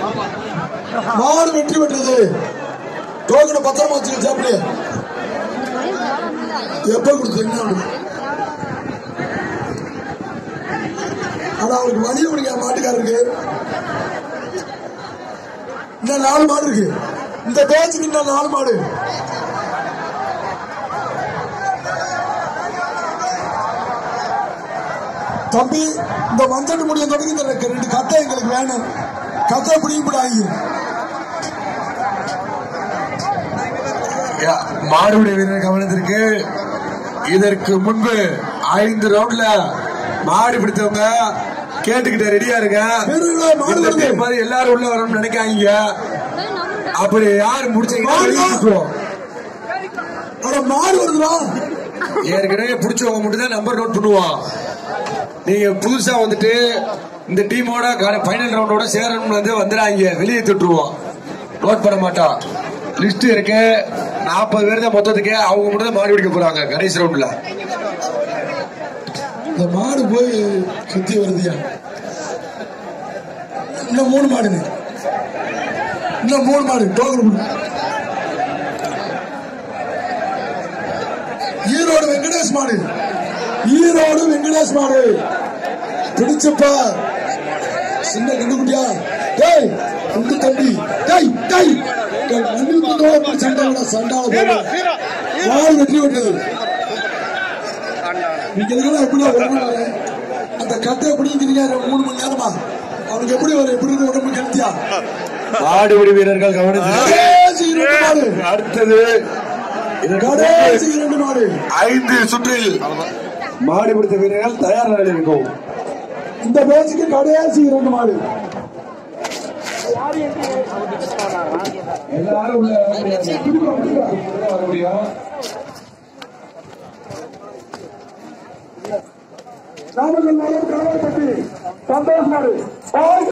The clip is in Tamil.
மாடு வெற்றி பெற்றது டோக்கனை பத்திரமா வச்சுக்க சாப்பிடு எப்ப கொடுத்தீங்க ஆனா அவருக்கு வழி விடுங்க மாட்டுக்காரருக்கு இன்னும் நாலு மாடு இருக்கு இந்த பேச்சுக்கு இன்னும் நாலு மாடு தம்பி இந்த மஞ்சள் முடிய தொடங்கி இந்த ரெண்டு கத்தை எங்களுக்கு வேணும் கத்தை பிடிக்கப்படாங்க யா, மாடுபிடி வீரர் கவனத்திற்கு இதற்கு முன்பு ஐந்து ரவுண்ட்ல மாடு பிடித்தவங்க கேட்டுக்கிட்ட ரெடியா இருங்க வீரர்களே, மாடு இந்த வருது. team மாதிரி எல்லாரும் உள்ள வரணும்னு நினைக்காதீங்க அப்படி யார் முடிச்சீங்கன்னா மாடு வெளியே வா. சுத்துவோம். அட மாடு வருதுடா ஏற்கனவே பிடிச்சவங்க மட்டும் தான் நம்பர் நோட் பண்ணுவோம் நீங்க புதுசா வந்துட்டு இந்த டீமோட ஃபைனல் ரவுண்டோட சேரணும்னு வந்து வந்துடாங்க வெளியே திட்டுருவோம் நோட் பண்ண மாட்டோம் லிஸ்ட் இருக்கு நாற்பது பேர் தான் மொத்தத்துக்கு அவங்க மட்டும் தான் மாடு பிடிக்க போறாங்க கடைசி ரவுண்ட்ல இந்த மாடு போய் சுத்தி வருதுயா இன்னும் மூணு மாடுங்க இன்னும் மூணு மாடு டோக்கன் கொடு. ஈரோடு வெங்கடேஷ் மாடு ஈரோடு வெங்கடேஷ் மாடு பிடிச்சப்பா சின்ன கண்டுக்குட்டியா டேய் குண்டு தம்பி டேய் டேய் டேய், மண்ணில் கொண்டு சண்டை விட சண்டால போடு மாடு வெற்றி விட்டது நீங்க எதுக்குள்ள எப்படி உடம்பு வர அந்த கட்டை எப்படி இருக்கிறீங்க மூணு மணி நேரமா அவனுக்கு எப்படி வரும் எப்படி இருக்கு உடம்பு கெடுத்தியா மாடுபிடி வீரர்கள் கவனிச்சு கடைசி இரண்டு மாடு அடுத்தது இதற்கு கடைசி இரண்டு மாடு ஐந்து சுற்றில் மாடு பிடித்த வீரர்கள் தயார் நிலையில் இருக்கும் இந்த பேச்சுக்கு கடைசி இரண்டு மாடு எல்லாரும் உள்ள வர முடியாது. உள்ள வர முடியும் நாமக்கல் மாவட்டம் கலவரப்பட்டி சந்தோஷ் மாடு